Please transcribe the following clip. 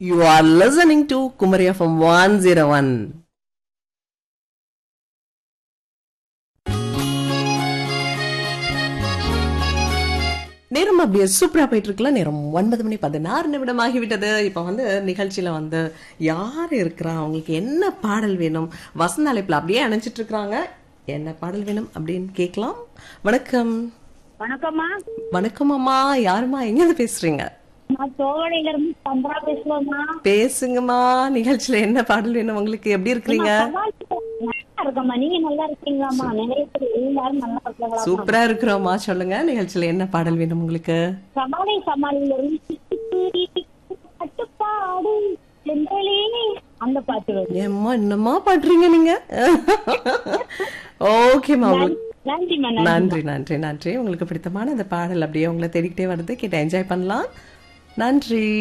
You are listening to Kumaria from 101. நேரம் அப்படியே சூப்பரா போயிட்டு இருக்குல்ல நேரம் ஒன்பது மணி பதினாறு நிமிடம் ஆகிவிட்டது இப்ப வந்து நிகழ்ச்சியில வந்து யார் இருக்கிறா அவங்களுக்கு என்ன பாடல் வேணும் வசந்த அழைப்புல அப்படியே அணைச்சிட்டு இருக்கிறாங்க என்ன பாடல் வேணும் அப்படின்னு கேட்கலாம் வணக்கம் வணக்கம்மா வணக்கம் அம்மா யாரும்மா எங்க இருந்து பேசுறீங்க நான் தோவடையில இருந்து சந்திரா பேசுவேம்மா பேசுங்கம்மா நிகழ்ச்சியில என்ன பாடல் வேணும் உங்களுக்கு எப்படி இருக்கிறீங்க நல்லா இருக்கம்மா நீங்க நல்லா இருக்கீங்களாம்மா நிறைய பேர் எல்லாரும் நல்லா இருக்காங்களா சூப்பரா இருக்கிறோம்மா சொல்லுங்க நிகழ்ச்சியில என்ன பாடல் வேணும் உங்களுக்கு சமாளி சமாளியில இருந்து சிட்டுக்குருவி, கட்டுப்பாடு செந்தலே அந்த பாட்டு வரும் ஏம்மா என்னம்மா பாடுறீங்க நீங்க ஓகேம்மா உங்களுக்கு நன்றிம்மா நன்றி நன்றி நன்றி உங்களுக்கு பிடித்தமான அந்த பாடல் அப்படியே உங்களை தேடிக்கிட்டே வருது கேட்டு என்ஜாய் பண்ணலாம் நன்றி